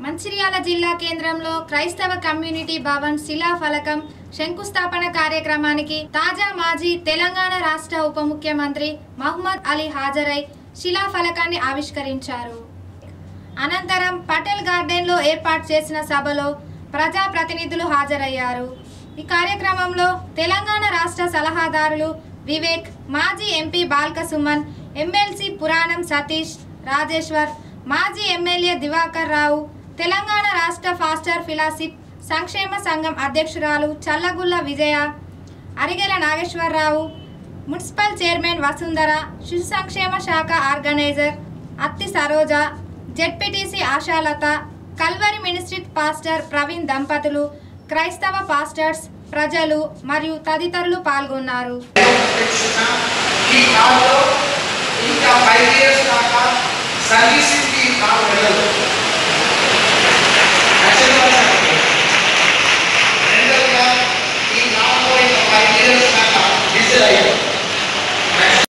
మంచిర్యాల జిల్లా కేంద్రంలో క్రైస్తవ కమ్యూనిటీ భవన్ శిలా ఫలకం శంకుస్థాపన కార్యక్రమానికి తాజా మాజీ తెలంగాణ రాష్ట్ర ఉప ముఖ్యమంత్రి మహమ్మద్ అలీ హాజరై శిలా ఫలకాన్ని ఆవిష్కరించారు అనంతరం పటేల్ గార్డెన్లో ఏర్పాటు చేసిన సభలో ప్రజా ప్రతినిధులు హాజరయ్యారు ఈ కార్యక్రమంలో తెలంగాణ రాష్ట్ర సలహాదారులు వివేక్ మాజీ ఎంపీ బాల్క సుమన్ ఎమ్మెల్సీ పురాణం సతీష్ రాజేశ్వర్ మాజీ ఎమ్మెల్యే దివాకర్ రావు తెలంగాణ రాష్ట్ర ఫాస్టర్ ఫిలాసిప్ సంక్షేమ సంఘం అధ్యక్షురాలు చల్లగుల్ల విజయ అరిగెల నాగేశ్వరరావు మున్సిపల్ చైర్మన్ వసుంధర శిశు సంక్షేమ శాఖ organiser Atti Saroja ZPTC Ashalatha Calvary ministries pastor Praveen దంపతులు క్రైస్తవ పాస్టర్స్ ప్రజలు మరియు తదితరులు పాల్గొన్నారు శిక్షణ ఈ కాలంలో ఇంకా ఫైవ్ ఇయర్స్ దాకా సర్వీసింగ్కి కాలం వెళ్ళదు